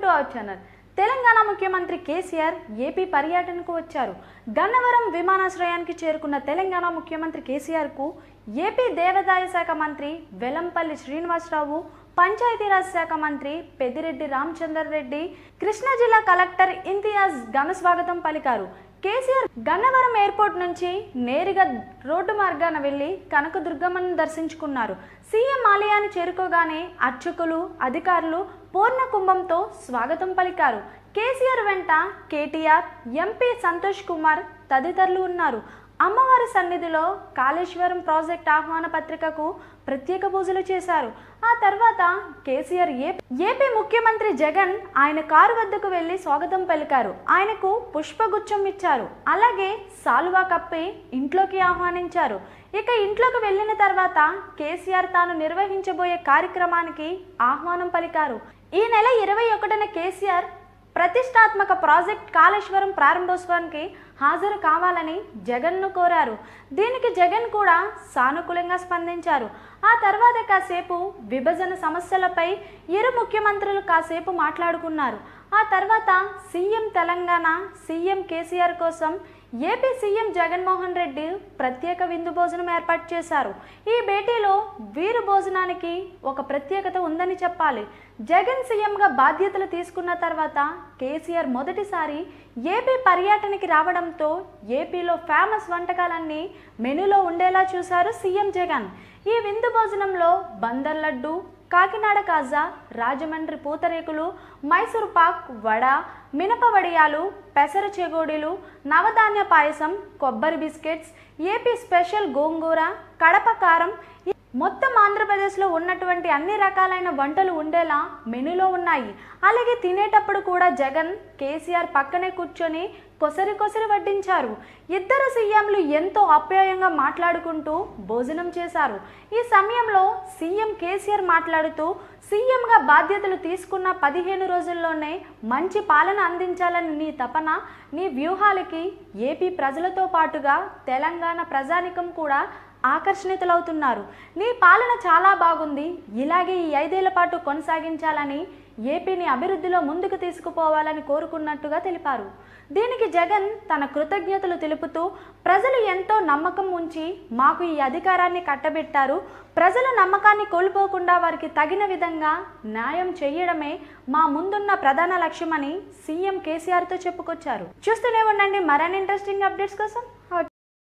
our channel Telangana ముఖ్యమంత్రి KCR AP పర్యటనకు వచ్చారు గన్నవరం విమానాశ్రయానికి చేరుకున్న తెలంగాణ ముఖ్యమంత్రి కేసీఆర్కు ఏపీ దేవాదాయ శాఖ మంత్రి వెలంపల్లి శ్రీనివాసరావు పంచాయతీరాజ్ శాఖ మంత్రి పెద్దిరెడ్డి రామచందర్ రెడ్డి కృష్ణా జిల్లా కలెక్టర్ ఇంతియాజ్ ఘన స్వాగతం పలికారు కేసీఆర్ గన్నవరం ఎయిర్పోర్ట్ నుంచి నేరుగా రోడ్డు మార్గాన వెళ్లి కనకదుర్గమ్మను దర్శించుకున్నారు సీఎం ఆలయాన్ని చేరుకోగానే అర్చకులు అధికారులు పూర్ణ కుంభంతో స్వాగతం పలికారు కేసీఆర్ వెంట కేటీఆర్ ఎంపీ సంతోష్ కుమార్ తదితరులు ఉన్నారు అమ్మవారి సన్నిధిలో కాళేశ్వరం ప్రాజెక్ట్ ఆహ్వాన పత్రికకు ప్రత్యేక పూజలు చేశారు ఆ తర్వాత కేసీఆర్ ఏపీ ఏపీ ముఖ్యమంత్రి జగన్ ఆయన కారు వద్దకు వెళ్లి స్వాగతం పలికారు ఆయనకు పుష్పగుచ్చం ఇచ్చారు అలాగే సాలువా కప్పి ఇంట్లోకి ఆహ్వానించారు ఇక ఇంట్లోకి వెళ్ళిన తర్వాత కేసీఆర్ తాను నిర్వహించబోయే కార్యక్రమానికి ఆహ్వానం పలికారు ఈ నెల ఇరవై ఒకటిన కేసీఆర్ ప్రతిష్టాత్మక ప్రాజెక్ట్ కాళేశ్వరం ప్రారంభోత్సవానికి హాజరు కావాలని జగన్ను కోరారు దీనికి జగన్ కూడా సానుకూలంగా స్పందించారు ఆ తర్వాత కాసేపు విభజన సమస్యలపై ఇరు ముఖ్యమంత్రులు కాసేపు మాట్లాడుకున్నారు ఆ తర్వాత సీఎం తెలంగాణ సీఎం కేసీఆర్ కోసం ఏపీ సీఎం జగన్మోహన్ రెడ్డి ప్రత్యేక విందు భోజనం ఏర్పాటు చేశారు ఈ భేటీలో వీరు భోజనానికి ఒక ప్రత్యేకత ఉందని చెప్పాలి జగన్ సీఎంగా బాధ్యతలు తీసుకున్న తర్వాత కేసీఆర్ మొదటిసారి ఏపీ పర్యటనకి రావడంతో ఏపీలో ఫేమస్ వంటకాలన్నీ మెనూలో ఉండేలా చూశారు సీఎం జగన్ ఈ విందు భోజనంలో బందర్ లడ్డు కాకినాడ కాజా రాజమండ్రి పూతరేకులు మైసూర్ పాక్ వడ మినప వడియాలు పెసర చెగోడీలు నవధాన్య పాయసం కొబ్బరి బిస్కెట్స్ ఏపీ స్పెషల్ గోంగూర కడప కారం ఈ- మొత్తం ఆంధ్రప్రదేశ్లో ఉన్నటువంటి అన్ని రకాలైన వంటలు ఉండేలా మెనూలో ఉన్నాయి అలాగే తినేటప్పుడు కూడా జగన్ కేసీఆర్ పక్కనే కూర్చొని కొసరి కొసరి వడ్డించారు ఇద్దరు సీఎంలు ఎంతో ఆప్యాయంగా మాట్లాడుకుంటూ భోజనం చేశారు ఈ సమయంలో సీఎం కేసీఆర్ మాట్లాడుతూ సీఎంగా బాధ్యతలు తీసుకున్న పదిహేను రోజుల్లోనే మంచి పాలన అందించాలని నీ తపన నీ వ్యూహాలకి ఏపీ ప్రజలతో పాటుగా తెలంగాణ ప్రజానికం కూడా ఆకర్షణితులవుతున్నారు నీ పాలన చాలా బాగుంది ఇలాగే ఈ ఐదేళ్ల పాటు కొనసాగించాలని ఏపీని అభివృద్ధిలో ముందుకు తీసుకుపోవాలని కోరుకున్నట్టుగా తెలిపారు దీనికి జగన్ తన కృతజ్ఞతలు తెలుపుతూ ప్రజలు ఎంతో నమ్మకం ఉంచి మాకు ఈ అధికారాన్ని కట్టబెట్టారు ప్రజల నమ్మకాన్ని కోల్పోకుండా వారికి తగిన విధంగా న్యాయం చేయడమే మా ముందున్న ప్రధాన లక్ష్యమని సీఎం కేసీఆర్తో చెప్పుకొచ్చారు చూస్తూనే ఉండండి మరిన్ని ఇంట్రెస్టింగ్ అప్డేట్స్ కోసం